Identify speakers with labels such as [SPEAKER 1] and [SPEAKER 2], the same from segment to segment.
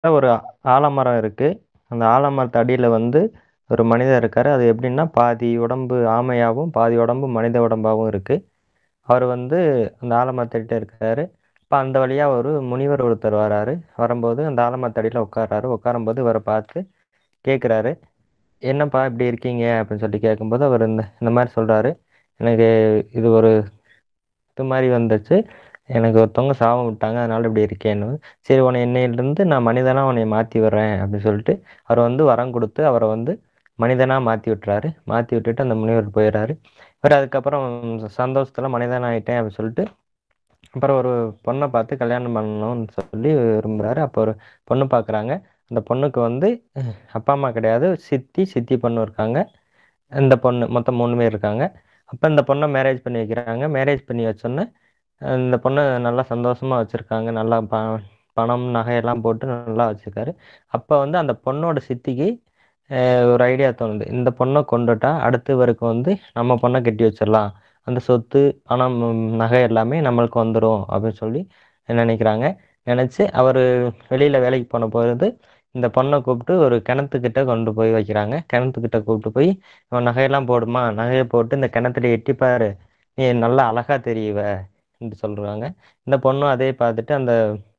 [SPEAKER 1] ஒரு ஆலமரம் இருக்கு. அந்த ஆலமரத்து அடியில வந்து ஒரு மனிதர் இருக்காரு. அது எப்படின்னா, பாதி உடம்பு ஆமையாவும், பாதி உடம்பு மனித உடம்பாவும் இருக்கு. அவரு வந்து அந்த ஆலமரத்துக்கிட்ட இருக்காரு. அப்ப அந்த வழியா ஒரு முனிவர் ஒருத்தர் வராரு. வரும்போது அந்த ஆலமரத்து அடியில உட்கார்றாரு. உட்காரும்போது இவர பார்த்து கேட்குறாரு. "என்னப்பா இப்படி இருக்கீங்க?" அப்படின்னு சொல்லி கேட்கும்போது, அவரு இந்த இந்த மாரி சொல்றாரு. "எனக்கு இது ஒரு இது மாரி வந்துச்சு. எனக்கு ஒருத்தவங்க சாபம் விட்டாங்க. அதனால இப்படி இருக்கேன்னு." "சரி உன்னை இன்னையிலிருந்து நான் மனிதனா உன்னைய மாத்தி விடுறேன்." அப்படின்னு சொல்லிட்டு, அவர் வந்து வரம் குடுத்து அவர வந்து மனிதனா மாத்தி விட்டுறாரு. மாத்தி விட்டுட்டு அந்த முனிவர் போயிறாரு. இவரு அதுக்கப்புறம் சந்தோஷத்துல மனிதன் ஆயிட்டேன் அப்படின்னு சொல்லிட்டு, அப்புறம் ஒரு பொண்ண பார்த்து கல்யாணம் பண்ணணும்னு சொல்லி விரும்புறாரு. அப்போ ஒரு பொண்ணு பார்க்குறாங்க. அந்த பொண்ணுக்கு வந்து அப்பா, அம்மா கிடையாது. சித்தி, சித்தி பொண்ணு இருக்காங்க. இந்த பொண்ணு மொத்தம் 3 பேர் இருக்காங்க. அப்ப இந்த பொண்ண மேரேஜ் பண்ணி வைக்கிறாங்க. மேரேஜ் பண்ணி வச்சோன்னே, இந்த பொண்ண நல்லா சந்தோஷமா வச்சிருக்காங்க. நல்லா ப பணம், நகையெல்லாம் போட்டு நல்லா வச்சிருக்காரு. அப்ப வந்து அந்த பொண்ணோட சித்திக்கு அ ஒரு ஐடியா தோணுது. இந்த பொண்ண கொன்னுட்டா, அடுத்து இவருக்கு வந்து நம்ம பொண்ண கட்டி வச்சிரலாம். அந்த சொத்து, பணம், நகை எல்லாமே நம்மளுக்கு வந்துரும் அப்படின்னு சொல்லி நினைக்கிறாங்க. நினைச்சு அவரு வெளியில வேலைக்கு போன பொழுது, இந்த பொண்ண கூப்பிட்டு ஒரு கிணத்துக்கிட்ட கொண்டு போய் வைக்கிறாங்க. கிணத்துக்கிட்ட கூப்பிட்டு போய், "உன் நகையெல்லாம் போடும்மா. நகைய போட்டு இந்த கிணத்துல எட்டி பாரு. நீ நல்லா அழகா தெரியுவ." என்று சொல்றாங்க. இந்த பொண்ணும் அதே பார்த்துட்டு அந்த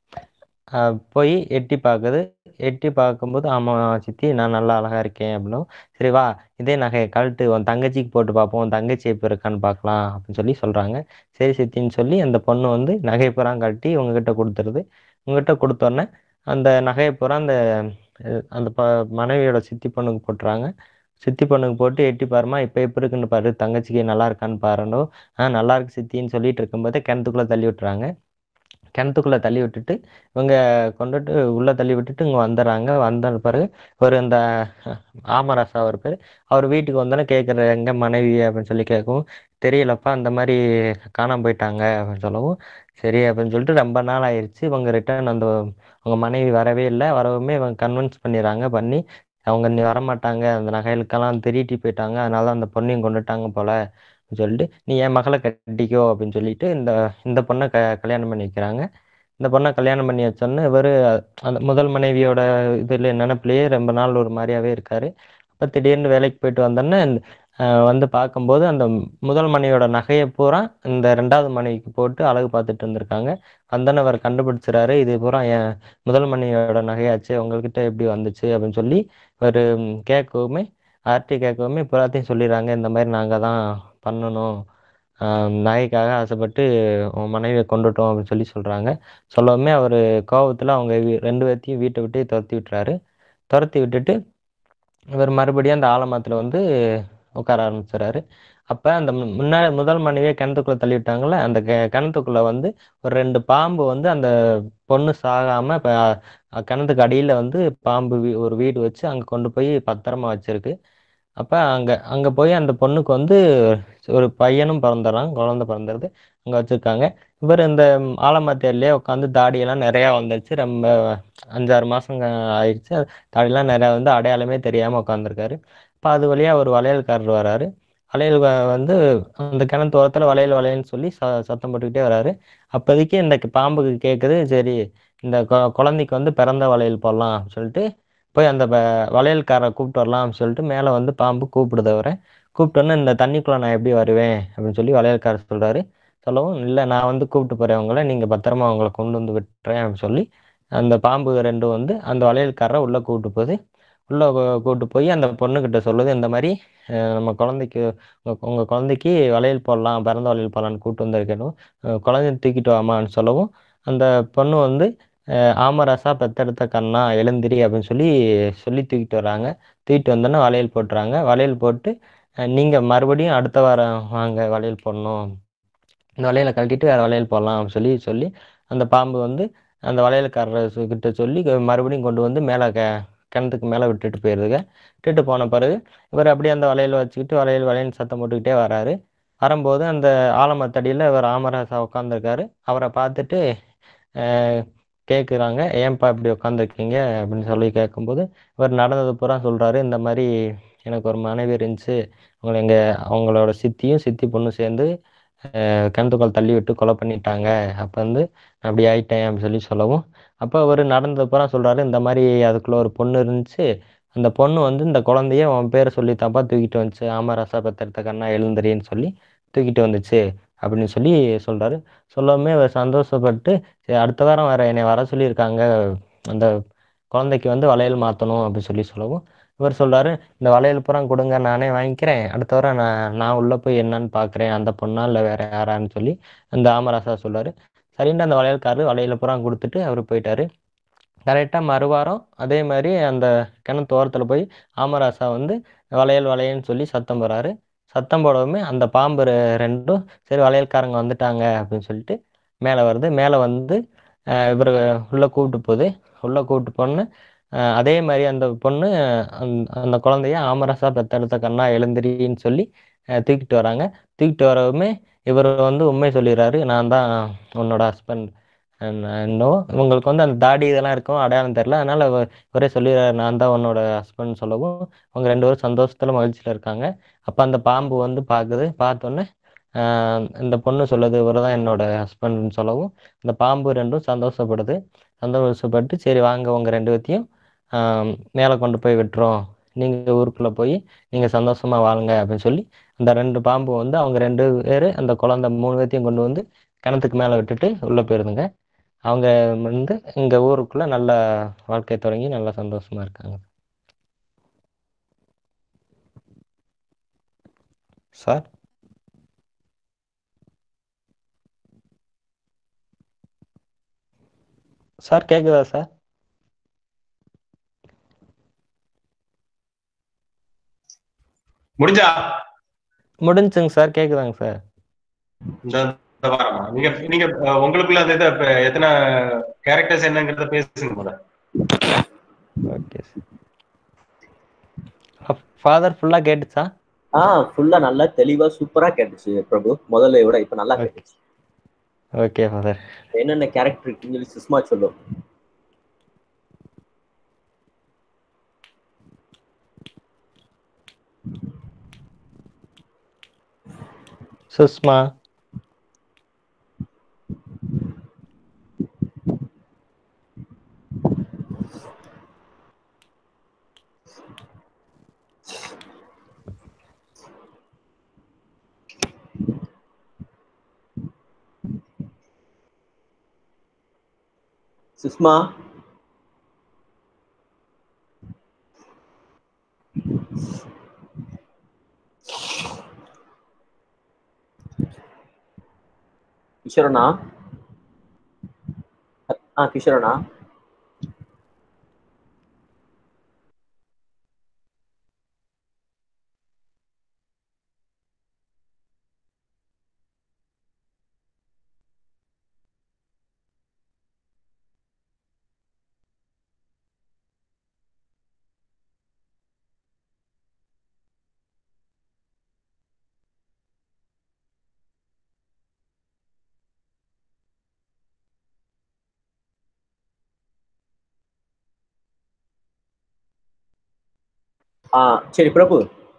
[SPEAKER 1] அ போய் எட்டி பார்க்குது. எட்டி பார்க்கும்போது, "ஆமா சித்தி நான் நல்லா அழகா இருக்கேன்." அப்படின்னவும், "சரி வா இதே நகைய கழட்டு. உன் தங்கச்சிக்கு போட்டு பார்ப்போம். உன் தங்கச்சி எப்படி இருக்கான்னு பார்க்கலாம்." அப்படின்னு சொல்லி சொல்றாங்க. சரி சித்தின்னு சொல்லி அந்த பொண்ணு வந்து நகைய பூரா கழட்டி இவங்ககிட்ட குடுத்துருது. இவங்ககிட்ட குடுத்தோன்னே, அந்த நகைய பூரா அந்த அ அந்த ப மனைவியோட சித்தி பொண்ணுக்கு போட்டுறாங்க. சித்தி பொண்ணுக்கு போட்டு, "எட்டி பாரும்மா. இப்ப எப்படி இருக்குன்னு பாரு. தங்கச்சிக்கு நல்லா இருக்கான்னு பாருன்னவும்." "ஆ நல்லா இருக்கு சித்தின்னு" சொல்லிட்டு இருக்கும்போதே கிணத்துக்குள்ள தள்ளி விட்டுறாங்க. கிணத்துக்குள்ள தள்ளி விட்டுட்டு, இவங்க கொண்டுட்டு உள்ள தள்ளி விட்டுட்டு இங்க வந்துர்றாங்க. வந்த பிறகு ஒரு இந்த ஆமராசா அவரு பேரு. அவரு வீட்டுக்கு வந்தோனே கேட்குறாரு, "எங்க மனைவி?" அப்படின்னு சொல்லி கேட்கவும், "தெரியலப்பா. இந்த மாரி காணாம போயிட்டாங்க." அப்படின்னு சொல்லவும், சரி அப்படின்னு சொல்லிட்டு ரொம்ப நாள் ஆயிருச்சு. இவங்க ரிட்டர்ன் அந்த அவங்க மனைவி வரவே இல்ல. வரவுமே இவங்க கன்வின்ஸ் பண்ணிர்றாங்க. பண்ணி, "அவங்க இனி வரமாட்டாங்க. அந்த நகைகளுக்கெல்லாம் திருடிட்டு போயிட்டாங்க. அதனால தான் அந்த பொண்ணையும் கொன்னுட்டாங்க போல." அப்படின்னு சொல்லிட்டு, "நீ என் மகள கட்டிக்கோ." அப்படின்னு சொல்லிட்டு இந்த இந்த பொண்ண க கல்யாணம் பண்ணி வைக்கிறாங்க. இந்த பொண்ண கல்யாணம் பண்ணி வச்சோன்னே, இவரு அந்த முதல் மனைவியோட இதுல நெனப்பிலேயே ரொம்ப நாள் ஒரு மாரியாவே இருக்காரு. அப்ப திடீர்னு வேலைக்கு போயிட்டு வந்தோன்னே, அ வந்து பார்க்கும்போது, அந்த முதல் மனைவியோட நகைய பூரா இந்த 2வது மனைவிக்கு போட்டு அழகு பார்த்துட்டு இருந்திருக்காங்க. வந்தோன்னே இவரு கண்டுபிடிச்சுறாரு. "இது பூரா என் முதல் மனைவியோட நகையாச்சே. உங்ககிட்ட எப்படி வந்துச்சு?" அப்படின்னு சொல்லி இவரு கேட்கவுமே, யார்ட்ட கேட்கவுமே பூராத்தையும் சொல்லிர்றாங்க. இந்த மாரி நாங்க தான் பண்ணுனோம். அ நகைக்காக ஆசைப்பட்டு உன் மனைவிய கொன்னுட்டோம் அப்படின்னு சொல்லி சொல்றாங்க. சொல்லவுமே அவரு கோவத்துல அவங்க வீ 2 பேத்தையும் வீட்ட விட்டே தொரத்தி விட்டுறாரு. தொரத்தி விட்டுட்டு, இவரு மறுபடியும் அந்த ஆலமரத்துல வந்து உட்கார ஆரம்பிச்சுறாரு. அப்ப அந்த மு முன்னா முதல் மனைவிய கிணத்துக்குள்ள தள்ளி விட்டாங்கல்ல, அந்த கெ கிணத்துக்குள்ள வந்து ஒரு 2 பாம்பு வந்து அந்த பொண்ணு சாகாம இப்ப அ கிணத்துக்கு அடியில வந்து பாம்பு வீ ஒரு வீடு வச்சு அங்க கொண்டு போய் பத்திரமா வச்சிருக்கு. அப்ப அங்க அங்க போய் அந்த பொண்ணுக்கு வந்து ஒரு பையனும் பிறந்துர்றான். குழந்தை பிறந்துருது. அங்க வச்சிருக்காங்க. இவரு இந்த ஆலமரத்து இலையிலேயே உட்காந்து தாடியெல்லாம் நெறையா வந்துருச்சு. ரொம்ப 5, 6 மாசங்க ஆயிருச்சு. தாடிலாம் நெறையா வந்து அடையாளமே தெரியாம உட்காந்துருக்காரு. அப்ப அது வழியா ஒரு வளையல்காரர் வராரு. வளையல் வ வந்து அந்த கிணத்து ஓரத்துல வளையல் வளையல்ன்னு சொல்லி ச சத்தம் போட்டுக்கிட்டே வராரு. அப்போதைக்கு இந்த பாம்புக்கு கேட்குது, சரி இந்த கொ குழந்தைக்கு வந்து பிறந்த வளையல் போடலாம் அப்படின்னு சொல்லிட்டு, போய் அந்த வ வளையல்காரர கூப்பிட்டு வரலாம் அப்படின்னு சொல்லிட்டு மேல வந்து பாம்பு கூப்பிடுது அவர. கூப்பிட்டோன்னே, "இந்த தண்ணிக்குள்ள நான் எப்படி வருவேன்?" அப்படின்னு சொல்லி வளையல்காரர் சொல்றாரு. சொல்லவும், "இல்ல நான் வந்து கூப்பிட்டு போறேன் உங்கள. நீங்க பத்திரமா அவங்கள கொண்டு வந்து விட்டுறேன்." அப்படின்னு சொல்லி, அந்த பாம்பு 2 வந்து அந்த வளையல்காரர உள்ள கூட்டு போகுது. உள்ள கூ கூட்டு போய் அந்த பொண்ணுகிட்ட சொல்லுது, இந்த மாரி அ நம்ம குழந்தைக்கு உங்க உங்க குழந்தைக்கு வளையல் போடலாம், பிறந்த வளையல் போடலான்னு கூட்டு வந்திருக்கேன்னும், அ குழந்தைய தூக்கிட்டு வாம்மான்னு சொல்லவும், அந்த பொண்ணு வந்து அ "ஆமராசா பெத்தெடுத்த கண்ணா எழுந்திரி" அப்படின்னு சொல்லி சொல்லி தூக்கிட்டு வர்றாங்க. தூக்கிட்டு வந்தோன்னே வளையல் போட்டுறாங்க. வளையல் போட்டு, அ "நீங்க மறுபடியும் அடுத்த வாரம் வாங்க வளையல் போடணும். இந்த வளையல கழட்டிட்டு வேற வளையல் போடலாம்." அப்படின்னு சொல்லி சொல்லி, அந்த பாம்பு வந்து அந்த வளையல்காரர் சு கிட்ட சொல்லி மறுபடியும் கொண்டு வந்து மேல கெ கிணத்துக்கு மேல விட்டுட்டு போயிருதுக. விட்டுட்டு போன பிறகு, இவரு அப்படியே அந்த வளையல வச்சுக்கிட்டு வளையல் வளையல்ன்னு சத்தம் போட்டுக்கிட்டே வராரு. வரும்போது அந்த ஆலமரத்தடியில இவரு ஆமராசா உட்காந்துருக்காரு. அவர பார்த்துட்டு அ கேட்குறாங்க, "ஏன்பா இப்படி உட்காந்துருக்கீங்க?" அப்படின்னு சொல்லி கேட்கும்போது, இவரு நடந்தது பூரா சொல்றாரு. இந்த மாரி எனக்கு ஒரு மனைவி இருந்துச்சு. அவங்கள எங்க அவங்களோட சித்தியும், சித்தி பொண்ணும் சேர்ந்து அ கிணத்துக்குள்ள தள்ளி விட்டு கொலை பண்ணிட்டாங்க. அப்ப வந்து அப்படி ஆயிட்டேன் அப்படின்னு சொல்லி சொல்லவும், அப்போ அவரு நடந்தது பூரா சொல்றாரு இந்த மாதிரி அதுக்குள்ள ஒரு பொண்ணு இருந்துச்சு அந்த பொண்ணு வந்து இந்த குழந்தைய உன் பேரை சொல்லி தாப்பா தூக்கிட்டு வந்துச்சு ஆமராசா பெத்தெடுத்த கண்ணா எழுந்திரின்னு சொல்லி தூக்கிட்டு வந்துச்சு அப்படின்னு சொல்லி சொல்றாரு சொல்லவுமே அவர் சந்தோஷப்பட்டு சரி அடுத்த வாரம் வர என்னை வர சொல்லியிருக்காங்க அந்த குழந்தைக்கு வந்து வளையல் மாற்றணும் அப்படின்னு சொல்லி சொல்லவும் இவர் சொல்றாரு இந்த வளையல் பூரா கொடுங்க நானே வாங்கிக்கிறேன் அடுத்த வாரம் நான் நான் உள்ள போய் என்னன்னு பார்க்குறேன் அந்த பொண்ணா இல்லை வேற யாரான்னு சொல்லி அந்த ஆமராசா சொல்றாரு சரின்ட்டு அந்த வளையல்காரரு வளையல பூரா கொடுத்துட்டு அவர் போயிட்டாரு கரெக்டாக மறுவாரம் அதே மாதிரி அந்த கிணத்து ஓரத்தில் போய் ஆமராசா வந்து வளையல் வளையல்னு சொல்லி சத்தம் போடுறாரு சத்தம் போடவுமே அந்த பாம்பு ரெ- ரெண்டும் சரி வளையல்காரங்க வந்துட்டாங்க அப்படின்னு சொல்லிட்டு மேலே வருது மேலே வந்து இவர் உள்ளே கூப்பிட்டு போகுது உள்ளே கூப்பிட்டு போன அதே மாதிரி அந்த பொண்ணு அந்த அந்த குழந்தைய ஆமரசா பெத்தெடுத்த கண்ணா எழுந்திரின்னு சொல்லி அஹ், தூக்கிட்டு வராங்க தூக்கிட்டு வரவுமே இவர் வந்து உண்மை சொல்லிடுறாரு நான் தான் உன்னோட ஹஸ்பண்ட் இன்னும் இவங்களுக்கு வந்து அந்த தாடி இதெல்லாம் இருக்கும் அடையாளம் தெரில அதனால இவ- இவரே சொல்லிடுறாரு நான் தான் உன்னோட ஹஸ்பண்ட் சொல்லவும் அவங்க ரெண்டு பேரும் சந்தோஷத்துல மகிழ்ச்சியில இருக்காங்க அப்ப அந்த பாம்பு வந்து பார்க்குது பார்த்தோன்னே இந்த பொண்ணு சொல்லுது இவர் தான் என்னோட ஹஸ்பண்ட்னு சொல்லவும் இந்த பாம்பு ரெண்டும் சந்தோஷப்படுது சந்தோஷப்பட்டு சரி வாங்க உங்க ரெண்டு பேத்தையும் மேலே கொண்டு போய் விட்டுறோம் நீங்க ஊருக்குள்ள போய் நீங்க சந்தோஷமா வாழுங்க அப்படின்னு சொல்லி அந்த ரெண்டு பாம்பு வந்து அவங்க ரெண்டு பேரு அந்த குழந்தை மூணு பேத்தையும் கொண்டு வந்து கிணத்துக்கு மேலே விட்டுட்டு உள்ள போயிருதுங்க அவங்க வந்து இங்க ஊருக்குள்ள நல்ல வாழ்க்கை தொடங்கி நல்லா சந்தோஷமா இருக்காங்க சார் சார் கேக்குதா சார்
[SPEAKER 2] முடிஞ்சா
[SPEAKER 1] முடிஞ்சுங்க சார் கேக்குதாங்க சார்
[SPEAKER 2] இந்த இந்த வாரமா நீங்க நீங்க அஹ், உங்களுக்குள்ள அந்த இதை இப்ப எத்தனை கேரக்டர்ஸ் என்னங்கிறத பேசுங்க முத
[SPEAKER 1] ஓகே சார் ஃபாதர் ஃபுல்லா கேட்டுச்சா
[SPEAKER 3] ஆ ஃபுல்லா நல்லா தெளிவா சூப்பரா கேட்டுச்சு பிரபு முதல்ல விட இப்ப நல்லா
[SPEAKER 1] Okay.
[SPEAKER 3] கேட்டுச்சு
[SPEAKER 1] ஓகே ஃபாதர்
[SPEAKER 3] என்னென்ன கேரக்டர் இருக்குன்னு சொல்லி சுஷ்மா சொல்லும்
[SPEAKER 1] சுஷ்மா
[SPEAKER 3] சுஷ்மா கிஷோரனா ஆ கிஷோரனா ஆ சரி பிரபு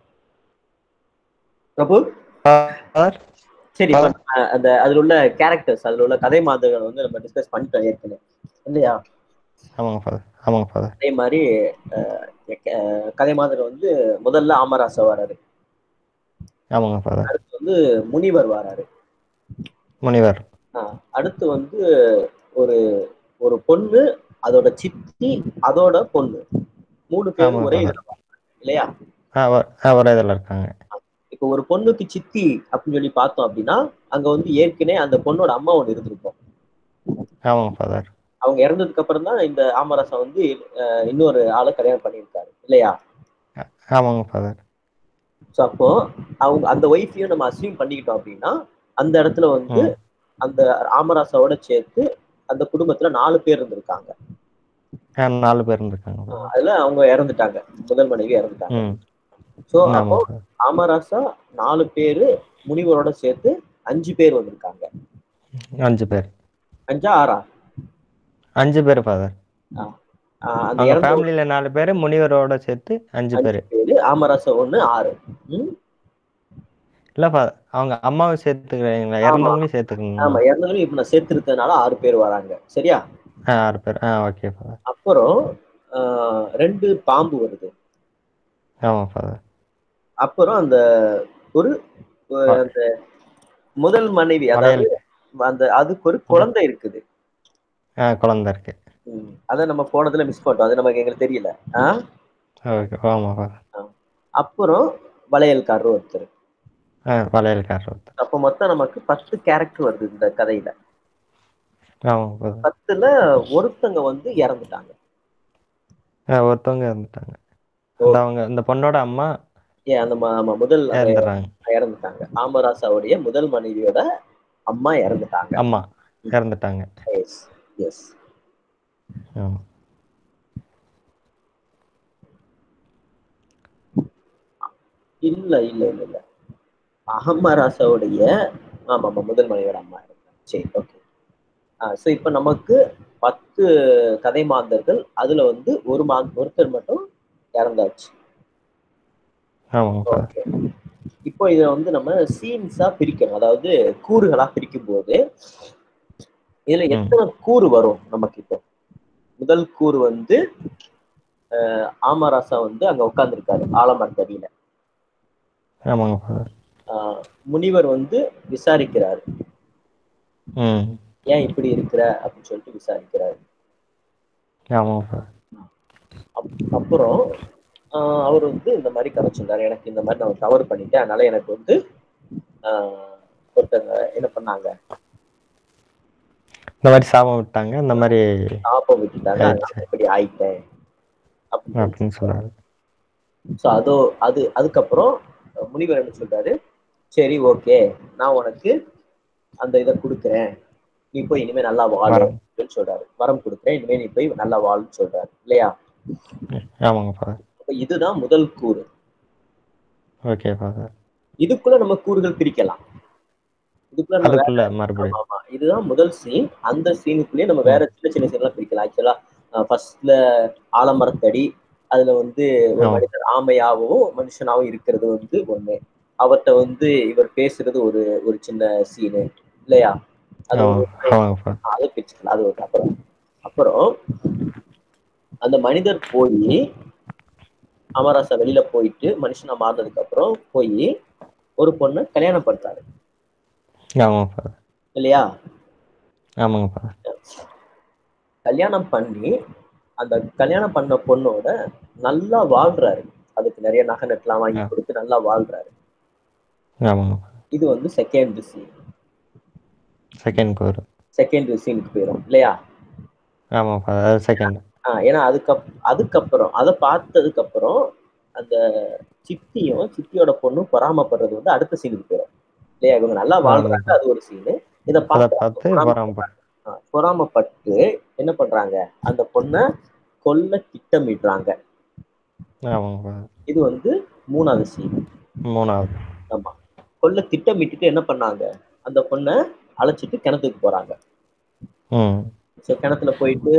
[SPEAKER 3] பிரபு
[SPEAKER 1] ஃபாதர்
[SPEAKER 3] சரி இப்ப நம்ம அந்த அதுல உள்ள கேரக்டர்ஸ் அதுல உள்ள கதை மாதிரிகள் வந்து நம்ம டிஸ்கஸ் பண்ணிட்டோம் ஏற்கனவே இல்லையா
[SPEAKER 1] ஆமாங்க ஃபாதர் ஆமாங்க ஃபாதர்
[SPEAKER 3] அதே மாதிரி அஹ், அஹ், கதை மாதிரி வந்து முதல்ல ஆமராசா வராரு
[SPEAKER 1] ஆமாங்க ஃபாதர்
[SPEAKER 3] அடுத்து வந்து முனிவர் வராரு
[SPEAKER 1] முனிவர்
[SPEAKER 3] ஆஹ், அடுத்து வந்து ஒரு ஒரு பொண்ணு அதோட சித்தி அதோட பொண்ணு மூணு பேரும்
[SPEAKER 1] ஆமா,
[SPEAKER 3] ஒரே
[SPEAKER 1] ஆமா.
[SPEAKER 3] இதுல வராங்க. இல்லையா
[SPEAKER 1] ஆ வ- ஆ ஒரே இதில் இருக்காங்க
[SPEAKER 3] இப்போ ஒரு பொண்ணுக்கு சித்தி அப்படின்னு சொல்லி பார்த்தோம் அப்படின்னா அங்க வந்து ஏற்கனவே அந்த பொண்ணோட அம்மா ஒண்ணு இருந்திருக்கும்
[SPEAKER 1] ஆமாங்க ஃபாதர்
[SPEAKER 3] அவங்க இறந்ததுக்கு அப்புறம் தான் இந்த ஆமரசம் வந்து அஹ், இன்னொரு ஆளை கல்யாணம் பண்ணியிருக்காரு இல்லையா
[SPEAKER 1] ஆமாங்க ஃபாதர்
[SPEAKER 3] ஸோ அப்போ அவங்க அந்த ஒய்ஃபையும் நம்ம அசீவ் பண்ணிக்கிட்டோம் அப்படின்னா அந்த இடத்துல வந்து
[SPEAKER 1] ம்
[SPEAKER 3] அந்த ஆமராசாவோட சேர்த்து அந்த குடும்பத்துல நாலு பேர் இருந்திருக்காங்க
[SPEAKER 1] ஆ நாலு பேர் இருக்காங்க ஃபாதர்
[SPEAKER 3] அதுல அவங்க இறந்துட்டாங்க முதல் மனைவி இறந்துட்டாங்க
[SPEAKER 1] ம்
[SPEAKER 3] ஸோ அப்போ
[SPEAKER 1] ஆமாங்க ஃபாதர்
[SPEAKER 3] ஆமராசா நாலு பேரு முனிவரோட சேர்த்து அஞ்சு பேர் வந்திருக்காங்க
[SPEAKER 1] அஞ்சு பேர்
[SPEAKER 3] அஞ்சா ஆறா
[SPEAKER 1] அஞ்சு பேர் ஃபாதர்
[SPEAKER 3] ஆஹ் அந்த
[SPEAKER 1] அவங்க
[SPEAKER 3] இறந்த
[SPEAKER 1] ஃபேமிலியில நாலு பேர் முனிவரோட சேர்த்து அஞ்சு
[SPEAKER 3] அஞ்சு
[SPEAKER 1] பேர்
[SPEAKER 3] பேரு ஆமராசா ஒண்ணு ஆறு ம்?
[SPEAKER 1] இல்ல ஃபாதர் அவங்க அம்மாவை சேர்த்துக்கிறீங்களா
[SPEAKER 3] ஆமா.
[SPEAKER 1] இறந்தவங்களையும் சேர்த்துக்கணும்
[SPEAKER 3] ஆமா இறந்தவங்களும் இப்ப நான் சேர்த்திருக்கனால ஆறு பேர் வராங்க சரியா
[SPEAKER 1] ஆ ஆறு பேர் ஆ ஓகே ஃபாதர்
[SPEAKER 3] அப்புறம் ஆஹ், ரெண்டு பாம்பு வருது
[SPEAKER 1] ஆமாம் ஃபாதர்
[SPEAKER 3] அப்புறம் அந்த ஒரு ஒரு
[SPEAKER 1] ஆ.
[SPEAKER 3] அந்த முதல் மனைவி அதாவது
[SPEAKER 1] வளையல்
[SPEAKER 3] அந்த அதுக்கு ஒரு குழந்தை இருக்குது
[SPEAKER 1] ஆ குழந்த இருக்கு
[SPEAKER 3] ம். அதை நம்ம போனதுல மிஸ் பண்ணிட்டோம் அது நமக்கு எங்களுக்கு தெரியல ஆ?
[SPEAKER 1] ஓகே ஆமாம் ஃபாதர்
[SPEAKER 3] அப்புறம் வளையல்காரர் ஒருத்தர்
[SPEAKER 1] ஆ வளையல்காரர் ஒருத்தர்
[SPEAKER 3] அப்ப மொத்தம் நமக்கு பத்து கேரக்டர் வருது இந்த கதையில
[SPEAKER 1] ஆமாம் ஃபாதர்
[SPEAKER 3] பத்துல ஒருத்தங்க வந்து இறந்துட்டாங்க
[SPEAKER 1] ஆ ஒருத்தவங்க இறந்துட்டாங்க அந்த அவங்க இந்த பொண்ணோட அம்மா
[SPEAKER 3] ஏன் அந்த ம- ஆமா, முதல்
[SPEAKER 1] இறந்துடுறாங்க
[SPEAKER 3] இறந்துட்டாங்க ஆமராசாவுடைய முதல் மனைவியோட அம்மா இறந்துட்டாங்க
[SPEAKER 1] அம்மா இறந்துட்டாங்க
[SPEAKER 3] எஸ் எஸ்
[SPEAKER 1] ஆமாம்
[SPEAKER 3] இல்ல இல்ல இல்ல இல்ல அகமராசாவுடைய ஆமா ஆமா முதல் மனைவியோட அம்மா இருந்தாங்க சரி ஓகே ஸோ இப்போ நமக்கு பத்து கதை மாந்தர்கள் அதுல வந்து ஒரு மா ஒருத்தர் மட்டும் இறந்தாச்சு
[SPEAKER 1] ஆமாங்க ஃபாதர்
[SPEAKER 3] ஓகே இப்போ இதை வந்து நம்ம சீன்ஸா பிரிக்கணும் அதாவது கூறுகளா பிரிக்கும் போது இதுல
[SPEAKER 1] ம்.
[SPEAKER 3] எத்தனை கூறு வரும் நமக்கு இப்போ முதல் கூறு வந்து அஹ், ஆமராசா வந்து அங்க உட்கார்ந்துருக்காரு ஆலமரத்தடியில
[SPEAKER 1] ஆமாங்க ஃபாதர்
[SPEAKER 3] ஆஹ், முனிவர் வந்து விசாரிக்கிறாரு
[SPEAKER 1] ம்
[SPEAKER 3] ஏன் இப்படி இருக்கிற அப்படின்னு சொல்லிட்டு விசாரிக்கிறாரு
[SPEAKER 1] ஆமாங்க ஃபாதர்
[SPEAKER 3] அப்- அப்புறம் ஆஹ், அவர் வந்து இந்த மாதிரி கதை சொன்னாரு எனக்கு இந்த மாதிரி நான் தவறு பண்ணிட்டேன் அதனால எனக்கு வந்து ஆஹ், ஒருத்தங்க என்ன பண்ணாங்க
[SPEAKER 1] இந்த மாதிரி சாபம் விட்டாங்க இந்த மாதிரி
[SPEAKER 3] ஆப்பம் விட்டுட்டாங்க
[SPEAKER 1] ஆயிடுச்சு.
[SPEAKER 3] நான் இப்படி ஆயிட்டேன் அப்படின்னு
[SPEAKER 1] அப்படின்னு சொல்றாரு
[SPEAKER 3] ஸோ அதோ அது அதுக்கப்புறம் முனிவர் என்ன சொல்றாரு சரி ஓகே நான் உனக்கு அந்த இதை கொடுக்குறேன் நீ போய் இனிமே நல்லா வாழு
[SPEAKER 1] வரம்.
[SPEAKER 3] அப்படின்னு சொல்றாரு வரம் கொடுக்குறேன் இனிமே நீ போய் நல்லா வாழுன்னு சொல்றாரு இல்லையா
[SPEAKER 1] ஆமாங்க ஃபாதர்
[SPEAKER 3] அப்ப இதுதான் முதல் கூறு
[SPEAKER 1] ஓகே ஃபாதர்
[SPEAKER 3] இதுக்குள்ள நம்ம கூறுகள் பிரிக்கலாம் இதுக்குள்ள நம்ம வேற-
[SPEAKER 1] அதுக்குள்ள மறுபடியும்
[SPEAKER 3] ஆமா இதுதான் முதல் சீன் அந்த சீனுக்குள்ளேயே நம்ம வேற சின்ன சின்ன சீன்லாம் பிரிக்கலாம் ஆக்சுவலா ஃபர்ஸ்ட்ல ஆலமரத்தடி அதுல வந்து ஒரு
[SPEAKER 1] ஆமா.
[SPEAKER 3] மனிதர் ஆமையாகவும் மனுஷனாவும் இருக்கிறது வந்து ஒண்ணு அவர்கிட்ட வந்து இவர் பேசுறது ஒரு ஒரு சின்ன சீனு இல்லையா அது
[SPEAKER 1] ஆமாங்க
[SPEAKER 3] ஒரு-
[SPEAKER 1] ஆமாங்க ஃபாதர்
[SPEAKER 3] அதை பிரிச்சுக்கலாம் அது ஒரு அப்புறம் அப்புறம் அந்த மனிதர் போய் அமராசா வெளியில போயிட்டு மனுஷனா மாறினதுக்கு அப்புறம் போய் ஒரு பொண்ணை கல்யாணம் பண்றாரு
[SPEAKER 1] ஆமாங்க ஃபாதர்
[SPEAKER 3] இல்லையா
[SPEAKER 1] ஆமாங்க ஃபாதர்
[SPEAKER 3] கல்யாணம் பண்ணி அந்த கல்யாணம் பண்ண பொண்ணோட நல்லா வாழ்றாரு அதுக்கு நிறைய நகை நட்டுலாம் வாங்கி
[SPEAKER 1] ஆ.
[SPEAKER 3] கொடுத்து நல்லா வாழ்றாரு
[SPEAKER 1] ஆமாங்க
[SPEAKER 3] இது வந்து செகண்ட் சீன்
[SPEAKER 1] செகண்ட் கோர்
[SPEAKER 3] செகண்ட் சீனுக்கு போயிடும் இல்லையா
[SPEAKER 1] ஆமாங்க ஃபாதர் அது செகண்ட்
[SPEAKER 3] ஆஹ் ஏன்னா அதுக்கப் அதுக்கப்புறம் அதை பார்த்ததுக்கு அப்புறம் அந்த சித்தியும் சித்தியோட பொண்ணும் பொறாமப்படுறது வந்து அடுத்த சீனுக்கு போயிடும் இல்லையா இவங்க நல்லா வாழ்றாங்க அது ஒரு சீனு இதை
[SPEAKER 1] அதை
[SPEAKER 3] பார்த்து
[SPEAKER 1] பார்த்து
[SPEAKER 3] பொறாம-
[SPEAKER 1] வராம
[SPEAKER 3] ஆஹ் பொறாமப்பட்டு என்ன பண்றாங்க அந்த பொண்ணை கொல்ல திட்டமிடுறாங்க
[SPEAKER 1] ஆமாங்க ஃபாதர்
[SPEAKER 3] இது வந்து மூணாவது சீன்
[SPEAKER 1] மூணாவது
[SPEAKER 3] ஆமா கொல்ல திட்டமிட்டுட்டு என்ன பண்ணாங்க அந்த பொண்ணை அழைச்சிட்டு கிணத்துக்கு போறாங்க
[SPEAKER 1] ம்
[SPEAKER 3] ஸோ கிணத்துல போயிட்டு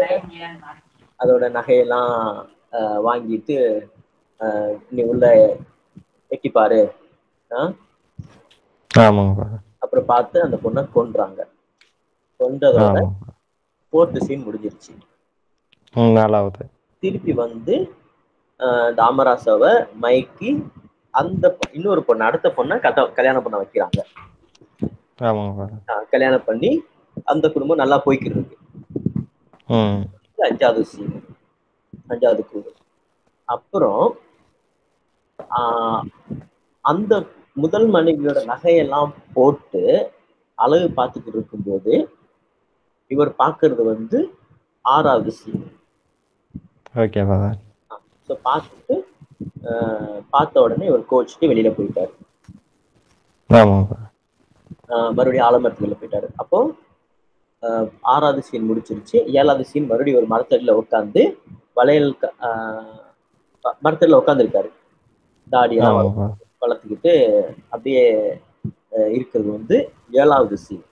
[SPEAKER 3] அதோட நகையெல்லாம் ஆஹ், வாங்கிட்டு ஆஹ், நீ உள்ள எட்டி பாரு ஆஹ்,
[SPEAKER 1] ஆமாங்க ஃபாதர்
[SPEAKER 3] அப்புறம் பார்த்து அந்த பொண்ணை கொன்றாங்க கொன்றதோட
[SPEAKER 1] ஆமாங்க
[SPEAKER 3] ஃபோர்த்து சீன் முடிஞ்சிருச்சு
[SPEAKER 1] ம் நாலாவது
[SPEAKER 3] திருப்பி வந்து ஆஹ், தாமராசாவை மயக்கி அந்த பொ- இன்னொரு பொண்ணு அடுத்த பொண்ணை கட்ட கல்யாணம் பண்ண வைக்கிறாங்க
[SPEAKER 1] ஆமாங்க ஃபாதர்
[SPEAKER 3] ஆஹ், கல்யாணம் பண்ணி அந்த குடும்பம் நல்லா போய்க்கிட்டு இருக்கு
[SPEAKER 1] ம்
[SPEAKER 3] இது அஞ்சாவது சீன் அஞ்சாவது கூறு அப்புறம் ஆஹ், அந்த முதல் மனைவியோட நகையெல்லாம் போட்டு அழகு பார்த்துக்கிட்டு இருக்கும்போது இவர் பார்க்கறது வந்து ஆறாவது சீன்
[SPEAKER 1] ஓகே ஃபாதர்
[SPEAKER 3] ஸோ பார்த்துட்டு ஆஹ், பார்த்த உடனே இவர் கோச்சிட்டு வெளியில போயிட்டாரு
[SPEAKER 1] ஆமாங்க ஃபாதர்
[SPEAKER 3] ஆஹ், மறுபடியும் ஆலமரத்து வெளியில போயிட்டாரு அப்போ ஆஹ், ஆறாவது சீன் முடிச்சிருச்சு ஏழாவது சீன் மறுபடியும் ஒரு மரத்தடியில உட்காந்து வளையல் க- ஆஹ், ம- மரத்தடியில உட்காந்துருக்காரு தாடியெல்லாம்
[SPEAKER 1] ஆமாங்க ஃபாதர்
[SPEAKER 3] வளர்த்துக்கிட்டு அப்படியே அஹ், இருக்கிறது வந்து ஏழாவது சீன்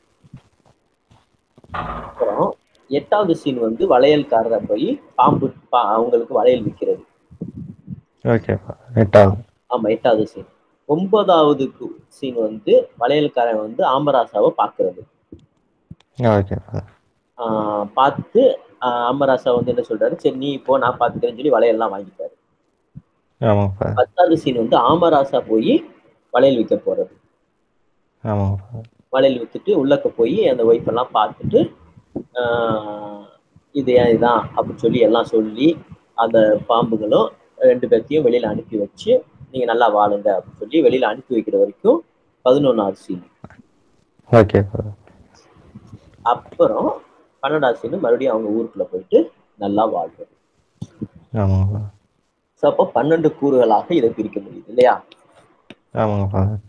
[SPEAKER 3] அப்புறம் எட்டாவது சீன் வந்து வளையல்காரரை போய் பாம்பு பா- அவங்களுக்கு வளையல் விற்கிறது
[SPEAKER 1] ஓகே ஃபாதர் எட்டாவது
[SPEAKER 3] ஆமா எட்டாவது சீன் ஒன்பதாவது சீன் வந்து வளையல்காரன் வந்து ஆமராசாவை பார்க்கிறது
[SPEAKER 1] ஓகே ஃபாதர்
[SPEAKER 3] ஆஹ் பார்த்து ஆஹ் அம்மராசா வந்து என்ன சொல்றாரு சரி நீ இப்போ நான் பார்த்துக்கிறேன்னு சொல்லி வளையல்லாம் வாங்கிட்டாரு
[SPEAKER 1] ஆமாங்க ஃபாதர்
[SPEAKER 3] பத்தாவது சீன் வந்து ஆமராசா போய் வளையல் விற்க போறது
[SPEAKER 1] ஆமாங்க ஃபாதர்
[SPEAKER 3] வளையல் வித்துட்டு உள்ளக்க போய் அந்த ஒய்ஃப் எல்லாம் பார்த்துட்டு ஆஹ் இது ஏன் இதான் அப்படின்னு சொல்லி எல்லாம் சொல்லி அந்த பாம்புகளும் ரெண்டு பேர்த்தையும் வெளியில அனுப்பி வச்சு நீங்க நல்லா வாழுங்க அப்படின்னு சொல்லி வெளியில அனுப்பி வைக்கிற வரைக்கும் பதினொன்னாவது சீன்
[SPEAKER 1] ஓகே ஃபாதர்
[SPEAKER 3] அப்புறம் பன்னெண்டாவது சீன் மறுபடியும் அவங்க ஊருக்குள்ள போயிட்டு நல்லா வாழ்றது
[SPEAKER 1] ஆமாங்க ஃபாதர்
[SPEAKER 3] ஸோ அப்போ பன்னெண்டு கூறுகளாக இதை பிரிக்க முடியுது இல்லையா
[SPEAKER 1] ஆமாங்க ஃபாதர்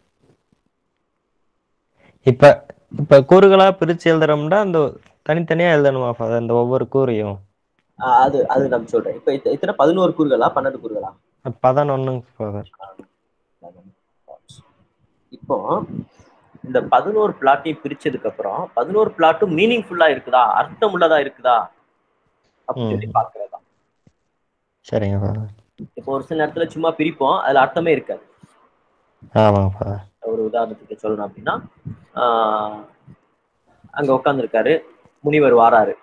[SPEAKER 1] இப்ப இப்ப கூறுகளா பிரிச்சு எழுதுறோம்னா அந்த தனித்தனியா எழுதணுமா ஃபாதர் இந்த ஒவ்வொரு கூறையும்
[SPEAKER 3] ஆஹ் அது அது நம்ம சொல்றேன் இப்போ இத்த- இத்தனை பதினோரு கூறுகளா பன்னெண்டு கூறுகளா
[SPEAKER 1] பதினொன்னுங்க ஃபாதர்
[SPEAKER 3] இப்போ இந்த பதினோரு பிளாட்டையும் பிரிச்சதுக்கு அப்புறம் பதினோரு பிளாட்டும் மீனிங்ஃபுல்லா இருக்குதா அர்த்தம் உள்ளதா இருக்குதா அப்படின்னு சொல்லி
[SPEAKER 1] ம்.
[SPEAKER 3] பாக்குறதா
[SPEAKER 1] சரிங்க ஃபாதர்
[SPEAKER 3] இப்போ ஒரு சில நேரத்துல சும்மா பிரிப்போம் அதுல அர்த்தமே இருக்காது
[SPEAKER 1] ஆமாங்க ஃபாதர்
[SPEAKER 3] ஒரு உதாரணத்துக்கு சொல்லணும் அப்படின்னா ஆஹ் அங்க உட்காந்துருக்காரு முனிவர் வாராரு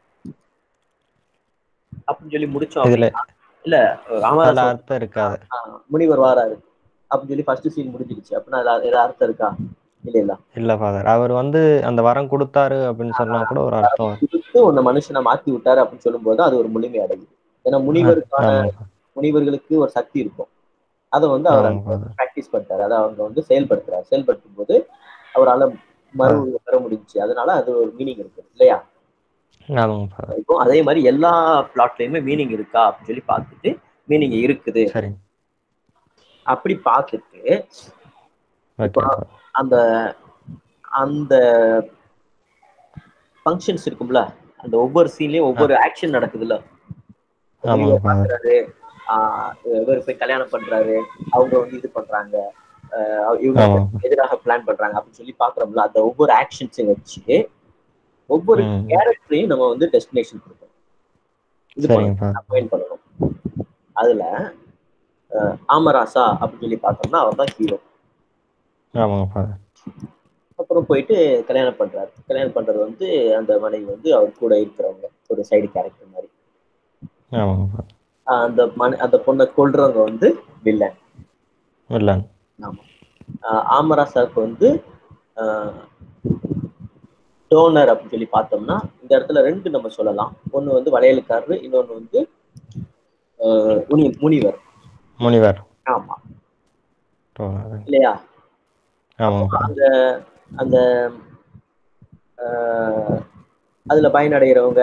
[SPEAKER 3] அப்படின்னு சொல்லி முடிச்சோம்
[SPEAKER 1] இதுல
[SPEAKER 3] அப்படின்னா, இல்ல
[SPEAKER 1] அதுல
[SPEAKER 3] ராமதாஸ்
[SPEAKER 1] அர்த்தம் இருக்காது
[SPEAKER 3] ஆஹ் முனிவர் வாராரு அப்படின்னு சொல்லி ஃபர்ஸ்ட் சீன் முடிஞ்சிடுச்சு அப்படின்னா அதுல ஏதாவது அர்த்தம் இருக்கா இல்ல இல்ல
[SPEAKER 1] இல்ல ஃபாதர் அவர் வந்து அந்த வரம் கொடுத்தாரு அப்படின்னு சொன்னா கூட ஒரு அர்த்தம் வரும்.
[SPEAKER 3] கொடுத்து உன்னை மனுஷனை மாத்தி விட்டாரு அப்படின்னு சொல்லும்போது அது ஒரு முழுமை அடையுது ஏன்னா முனிவருக்கான
[SPEAKER 1] ஆமாங்க ஃபாதர்.
[SPEAKER 3] முனிவர்களுக்கு ஒரு சக்தி இருக்கும் அதை வந்து அவர்
[SPEAKER 1] ஆமாங்க ஃபாதர்.
[SPEAKER 3] பிராக்டிஸ் பண்ணிட்டாரு அதை அவங்க வந்து செயல்படுத்துறாரு செயல்படுத்தும் போது அவரால மறு உருவம் பெற முடிஞ்சுச்சு அதனால அது ஒரு மீனிங் இருக்கு இல்லையா
[SPEAKER 1] ஆமாங்க ஃபாதர்
[SPEAKER 3] இப்போ அதே மாதிரி எல்லா பிளாட்லயுமே மீனிங் இருக்கா அப்படின்னு சொல்லி பார்த்துட்டு மீனிங் இருக்குது
[SPEAKER 1] சரிங்க
[SPEAKER 3] அப்படி பார்த்துட்டு
[SPEAKER 1] ஓகே ஃபாதர்.
[SPEAKER 3] அந்த அந்த ஃபங்க்ஷன்ஸ் இருக்கும்ல அந்த ஒவ்வொரு சீன்லயும் ஒவ்வொரு ஆக்ஷன் நடக்குதுல்ல
[SPEAKER 1] ஆமாங்க ஃபாதர்
[SPEAKER 3] பண்றாரு ஆஹ் இவர் போய் கல்யாணம் பண்றாரு அவங்க வந்து இது பண்றாங்க ஆஹ் இவங்க
[SPEAKER 1] ஆமாங்க
[SPEAKER 3] எதிராக பிளான் பண்றாங்க அப்படின்னு சொல்லி பாக்குறோம்ல அந்த ஒவ்வொரு ஆக்ஷன்ஸையும் வச்சு ஒவ்வொரு
[SPEAKER 1] ம்.
[SPEAKER 3] கேரக்டரையும் நம்ம வந்து டெஸ்டினேஷன் கொடுக்கணும் இது
[SPEAKER 1] சரிங்க ஃபாதர்
[SPEAKER 3] அப்பாயின் பண்ணணும் அதுல ஆஹ் ஆமராசா அப்படின்னு சொல்லி பார்த்தோம்னா அவர் தான் ஹீரோ
[SPEAKER 1] ஆமாங்க ஃபாதர்
[SPEAKER 3] அப்புறம் போயிட்டு கல்யாணம் பண்றாரு கல்யாணம் பண்றது வந்து அந்த மனைவி வந்து அவர் கூட இருக்கிறவங்க ஒரு சைடு கேரக்டர் மாதிரி
[SPEAKER 1] ஆமாங்க ஃபாதர்
[SPEAKER 3] ஆஹ் அந்த மன அந்த பொண்ணை கொல்றவங்க வந்து வில்லன்
[SPEAKER 1] வில்லன்
[SPEAKER 3] ஆமா ஆஹ் ஆமராசாவுக்கு வந்து டோனர் அப்படின்னு சொல்லி பார்த்தோம்னா இந்த இடத்துல ரெண்டு நம்ம சொல்லலாம் ஒண்ணு வந்து வளையலுக்காரரு இன்னொன்னு வந்து ஆஹ் முனி முனிவர்
[SPEAKER 1] முனிவர்
[SPEAKER 3] ஆமா
[SPEAKER 1] தோழர்.
[SPEAKER 3] இல்லையா
[SPEAKER 1] ஆமாங்க ஃபாதர்.
[SPEAKER 3] அந்த அந்த ஆஹ் அதுல பயனடைகிறவங்க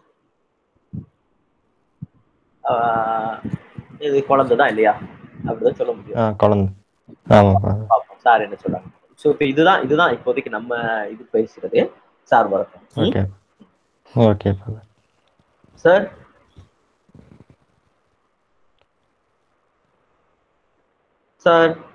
[SPEAKER 3] ஆஹ் இது குழந்தை தான் இல்லையா அப்படிதான் சொல்ல முடியும்
[SPEAKER 1] ஆ குழந்தை ஆமாங்க ஃபாதர்.
[SPEAKER 3] பார்ப்போம் சார் என்ன சொல்றாங்க ஸோ இப்போ இதுதான் இதுதான் இப்போதைக்கு நம்ம இது பேசுறது சார் வரட்டும் ம்?
[SPEAKER 1] Okay okay father.
[SPEAKER 3] Sir sir